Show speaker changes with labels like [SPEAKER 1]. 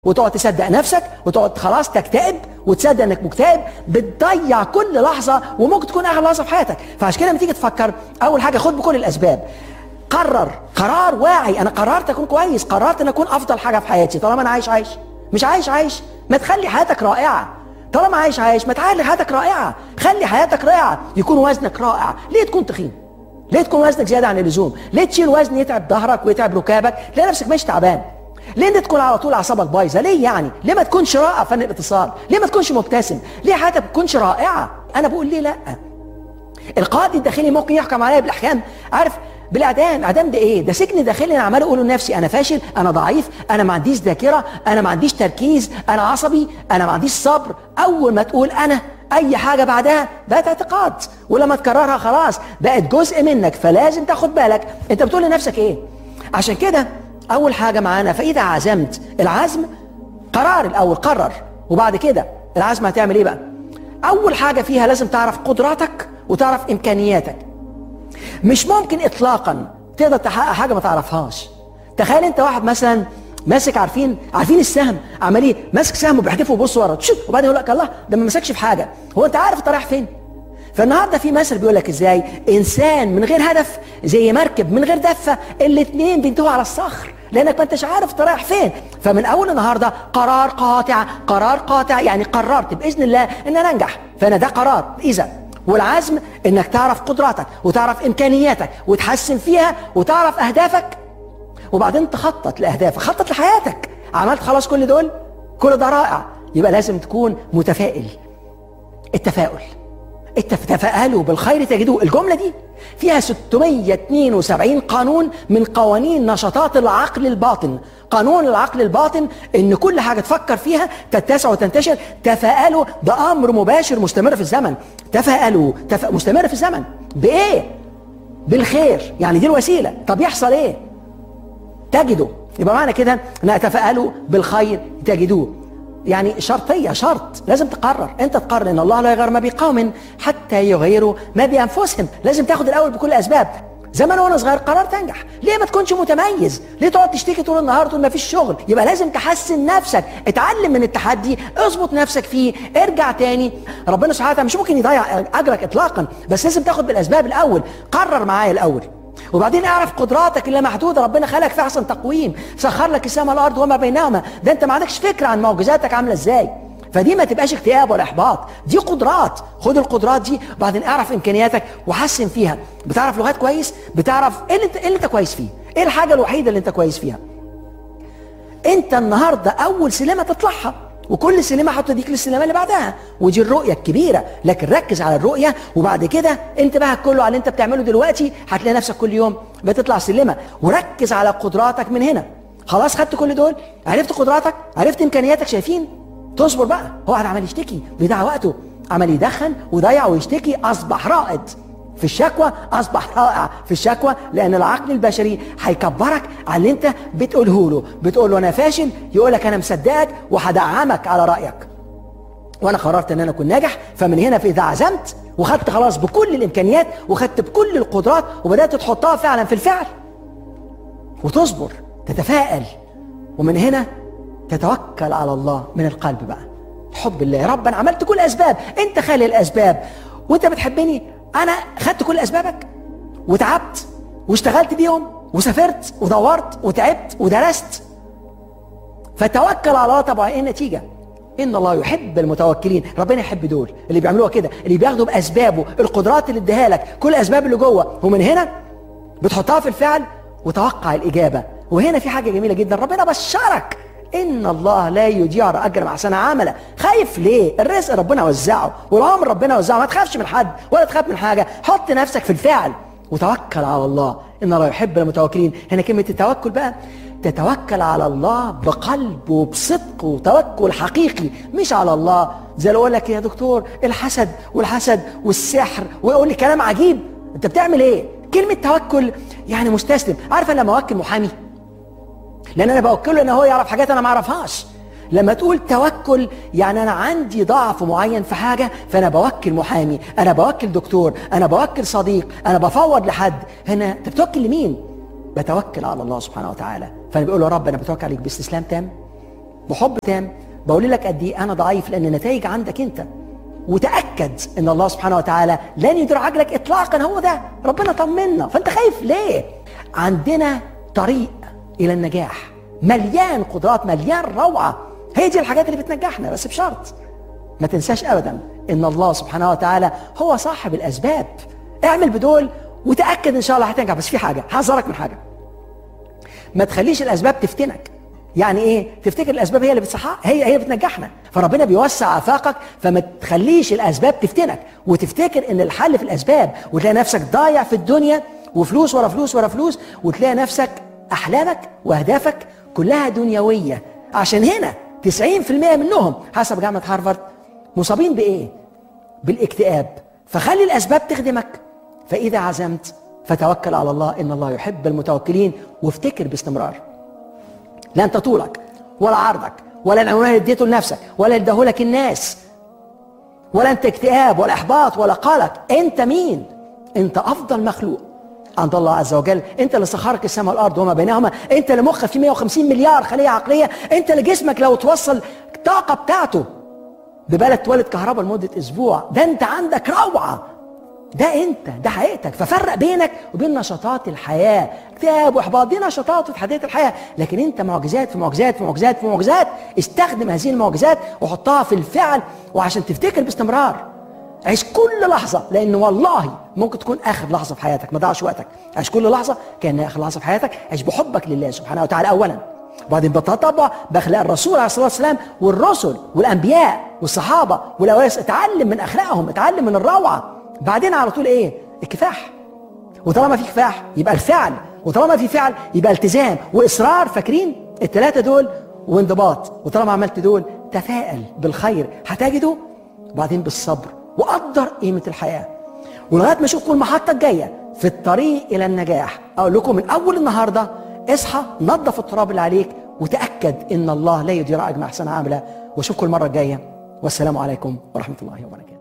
[SPEAKER 1] وتقعد تصدق نفسك وتقعد خلاص تكتئب وتصدق انك مكتئب بتضيع كل لحظه وممكن تكون اغلى لحظه في حياتك فعشان كده لما تيجي تفكر اول حاجه خد بكل الاسباب قرر قرار واعي انا قررت اكون كويس قررت ان اكون افضل حاجه في حياتي طالما انا عايش عايش مش عايش عايش ما تخلي حياتك رائعه طالما عايش عايش ما تعالي حياتك رائعه خلي حياتك رائعه يكون وزنك رائع ليه تكون تخين ليه تكون وزنك زياده عن اللزوم ليه تشيل وزن يتعب ظهرك ويتعب ركابك تلاقي نفسك ماشي تعبان ليه انت تكون على طول اعصابك بايظه ليه يعني ليه ما تكونش رائع فن الاتصال ليه ما تكونش مبتسم ليه حياتك ما تكونش رائعه انا بقول ليه لا القائد الداخلي ممكن يحكم عليا بالاحكام عارف بالاعدام اعدام ده ايه ده سجن داخلي انا عمال اقول لنفسي انا فاشل انا ضعيف انا ما عنديش ذاكره انا ما عنديش تركيز انا عصبي انا ما عنديش صبر اول ما تقول انا اي حاجه بعدها بقت اعتقاد ولما تكررها خلاص بقت جزء منك فلازم تاخد بالك انت بتقول لنفسك ايه عشان كده اول حاجه معانا فاذا عزمت العزم قرار الاول قرر وبعد كده العزم هتعمل ايه بقى اول حاجه فيها لازم تعرف قدراتك وتعرف امكانياتك مش ممكن اطلاقا تقدر تحقق حاجه ما تعرفهاش تخيل انت واحد مثلا ماسك عارفين عارفين السهم عمال ايه ماسك سهم وبيحدفه ويبص ورا تشوت وبعدين يقول لك الله ده ما مسكش في حاجه هو انت عارف انت رايح فين فالنهارده في مثل بيقول لك ازاي انسان من غير هدف زي مركب من غير دفه الاثنين بينتهوا على الصخر لانك ما انتش عارف انت رايح فين فمن اول النهارده قرار قاطع قرار قاطع يعني قررت باذن الله ان انا انجح فانا ده قرار اذا والعزم انك تعرف قدراتك وتعرف امكانياتك وتحسن فيها وتعرف اهدافك وبعدين تخطط لاهدافك خطط لحياتك عملت خلاص كل دول كل ده رائع يبقى لازم تكون متفائل التفاؤل تفاءلوا بالخير تجدوه الجملة دي فيها 672 قانون من قوانين نشاطات العقل الباطن قانون العقل الباطن ان كل حاجة تفكر فيها تتسع وتنتشر تفاءلوا ده امر مباشر مستمر في الزمن تفاءلوا تف... مستمر في الزمن بايه بالخير يعني دي الوسيلة طب يحصل ايه تجدوا يبقى معنى كده ان تفاءلوا بالخير تجدوه يعني شرطية شرط لازم تقرر انت تقرر ان الله لا يغير ما بقوم حتى يغيروا ما بانفسهم لازم تاخد الاول بكل الاسباب زمان وانا صغير قررت انجح ليه ما تكونش متميز ليه تقعد تشتكي طول النهار تقول ما فيش شغل يبقى لازم تحسن نفسك اتعلم من التحدي اظبط نفسك فيه ارجع تاني ربنا سبحانه وتعالى مش ممكن يضيع اجرك اطلاقا بس لازم تاخد بالاسباب الاول قرر معايا الاول وبعدين اعرف قدراتك اللي محدودة ربنا خلق في احسن تقويم سخر لك السماء والارض وما بينهما ده انت ما عندكش فكرة عن معجزاتك عاملة ازاي فدي ما تبقاش اكتئاب ولا احباط دي قدرات خد القدرات دي وبعدين اعرف امكانياتك وحسن فيها بتعرف لغات كويس بتعرف ايه اللي انت, إيه اللي انت كويس فيه ايه الحاجة الوحيدة اللي انت كويس فيها انت النهاردة اول سلمة تطلعها وكل سلمة هتوديك للسلمة اللي بعدها ودي الرؤية الكبيرة لكن ركز على الرؤية وبعد كده انتبهك كله على اللي انت بتعمله دلوقتي هتلاقي نفسك كل يوم بتطلع سلمة وركز على قدراتك من هنا خلاص خدت كل دول عرفت قدراتك عرفت امكانياتك شايفين تصبر بقى هو قاعد عمال يشتكي بيضيع وقته عمال يدخن ويضيع ويشتكي اصبح رائد في الشكوى اصبح رائع في الشكوى لان العقل البشري هيكبرك على اللي انت بتقوله له بتقول له انا فاشل يقول لك انا مصدقك وهدعمك على رايك وانا قررت ان انا اكون ناجح فمن هنا في اذا عزمت وخدت خلاص بكل الامكانيات وخدت بكل القدرات وبدات تحطها فعلا في الفعل وتصبر تتفائل ومن هنا تتوكل على الله من القلب بقى حب الله يا رب انا عملت كل الاسباب انت خالي الاسباب وانت بتحبني انا خدت كل اسبابك وتعبت واشتغلت بيهم وسافرت ودورت وتعبت ودرست فتوكل على الله طبعا ايه النتيجه ان الله يحب المتوكلين ربنا يحب دول اللي بيعملوها كده اللي بياخدوا باسبابه القدرات اللي اديها لك كل الاسباب اللي جوه ومن هنا بتحطها في الفعل وتوقع الاجابه وهنا في حاجه جميله جدا ربنا بشرك ان الله لا يضيع اجر مع سنه عمله خايف ليه الرزق ربنا وزعه والعمر ربنا وزعه ما تخافش من حد ولا تخاف من حاجه حط نفسك في الفعل وتوكل على الله ان الله يحب المتوكلين هنا كلمه التوكل بقى تتوكل على الله بقلب وبصدق وتوكل حقيقي مش على الله زي اللي اقول لك يا دكتور الحسد والحسد والسحر ويقول لي كلام عجيب انت بتعمل ايه كلمه توكل يعني مستسلم عارفه لما اوكل محامي لان انا بوكله ان هو يعرف حاجات انا ما اعرفهاش لما تقول توكل يعني انا عندي ضعف معين في حاجه فانا بوكل محامي انا بوكل دكتور انا بوكل صديق انا بفوض لحد هنا انت بتوكل لمين بتوكل على الله سبحانه وتعالى فانا بقول له يا رب انا بتوكل عليك باستسلام تام بحب تام بقول لك قد ايه انا ضعيف لان النتائج عندك انت وتاكد ان الله سبحانه وتعالى لن يدير عجلك اطلاقا هو ده ربنا طمنا فانت خايف ليه عندنا طريق الى النجاح مليان قدرات مليان روعه هي دي الحاجات اللي بتنجحنا بس بشرط ما تنساش ابدا ان الله سبحانه وتعالى هو صاحب الاسباب اعمل بدول وتاكد ان شاء الله هتنجح بس في حاجه هحذرك من حاجه ما تخليش الاسباب تفتنك يعني ايه تفتكر الاسباب هي اللي بتصحى هي هي بتنجحنا فربنا بيوسع افاقك فما تخليش الاسباب تفتنك وتفتكر ان الحل في الاسباب وتلاقي نفسك ضايع في الدنيا وفلوس ورا فلوس ورا فلوس وتلاقي نفسك احلامك واهدافك كلها دنيويه عشان هنا 90% منهم حسب جامعه هارفارد مصابين بايه بالاكتئاب فخلي الاسباب تخدمك فاذا عزمت فتوكل على الله ان الله يحب المتوكلين وافتكر باستمرار لا انت طولك ولا عرضك ولا العنوان اللي اديته لنفسك ولا اللي اداهولك الناس ولا انت اكتئاب ولا احباط ولا قلق انت مين انت افضل مخلوق عند الله عز وجل انت اللي سخرك السماء والارض وما بينهما انت اللي مخك فيه 150 مليار خليه عقليه انت اللي جسمك لو توصل الطاقه بتاعته ببلد تولد كهرباء لمده اسبوع ده انت عندك روعه ده انت ده حقيقتك ففرق بينك وبين نشاطات الحياه اكتئاب واحباط دي نشاطات وتحديات الحياه لكن انت معجزات في معجزات في معجزات في معجزات استخدم هذه المعجزات وحطها في الفعل وعشان تفتكر باستمرار عيش كل لحظه لان والله ممكن تكون اخر لحظه في حياتك ما ضيعش وقتك عيش كل لحظه كانها اخر لحظه في حياتك عيش بحبك لله سبحانه وتعالى اولا وبعدين بتطبع باخلاق الرسول عليه الصلاه والسلام والرسل والانبياء والصحابه والاوائل اتعلم من اخلاقهم اتعلم من الروعه بعدين على طول ايه الكفاح وطالما في كفاح يبقى الفعل وطالما في فعل يبقى التزام واصرار فاكرين الثلاثه دول وانضباط وطالما عملت دول تفائل بالخير هتجده وبعدين بالصبر وقدر قيمه الحياه ولغايه ما اشوفكم المحطه الجايه في الطريق الى النجاح اقول لكم من اول النهارده اصحى نظف التراب اللي عليك وتاكد ان الله لا يضيع اجر احسن عامله واشوفكم المره الجايه والسلام عليكم ورحمه الله وبركاته